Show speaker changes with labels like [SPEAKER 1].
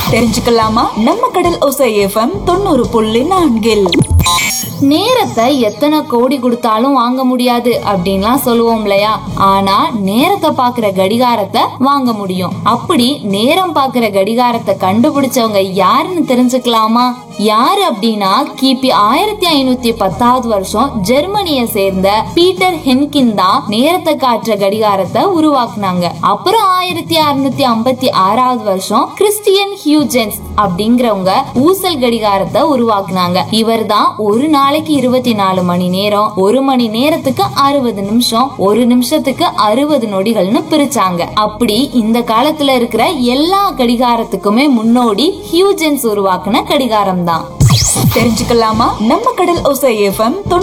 [SPEAKER 1] தெரிஞ்சுக்கலாமா நம்ம கடல் ஒசை எஃப்எம் தொண்ணூறு புள்ளி நான்கில்
[SPEAKER 2] நேரத்தை எத்தனை கோடி கொடுத்தாலும் வாங்க முடியாது அப்படின்லாம் சொல்லுவோம் இல்லையா ஆனா நேரத்தை பாக்குற கடிகாரத்தை வாங்க முடியும் அப்படி நேரம் பாக்குற கடிகாரத்தை கண்டுபிடிச்சவங்க யாருன்னு தெரிஞ்சுக்கலாமா யாரு அப்படின்னா கிபி ஆயிரத்தி ஐநூத்தி பத்தாவது வருஷம் ஜெர்மனியை சேர்ந்த பீட்டர் ஹென்கின் தான் நேரத்தை காட்டுற கடிகாரத்தை உருவாக்குனாங்க அப்புறம் ஆயிரத்தி அறுநூத்தி ஐம்பத்தி ஆறாவது வருஷம் கிறிஸ்டியன் ஹியூஜென்ஸ் அப்படிங்கிறவங்க ஊசல் கடிகாரத்தை உருவாக்குனாங்க இவர் தான் ஒரு நாளைக்கு இருபத்தி நாலு மணி நேரம் ஒரு மணி நேரத்துக்கு அறுபது நிமிஷம் ஒரு நிமிஷத்துக்கு அறுபது நொடிகள்னு பிரிச்சாங்க அப்படி இந்த காலத்துல இருக்கிற எல்லா கடிகாரத்துக்குமே முன்னோடி ஹியூஜென்ஸ் உருவாக்குன கடிகாரம் தான்
[SPEAKER 1] தெரிஞ்சுக்கலாமா நம்ம கடல் ஒசை எஃப்எம்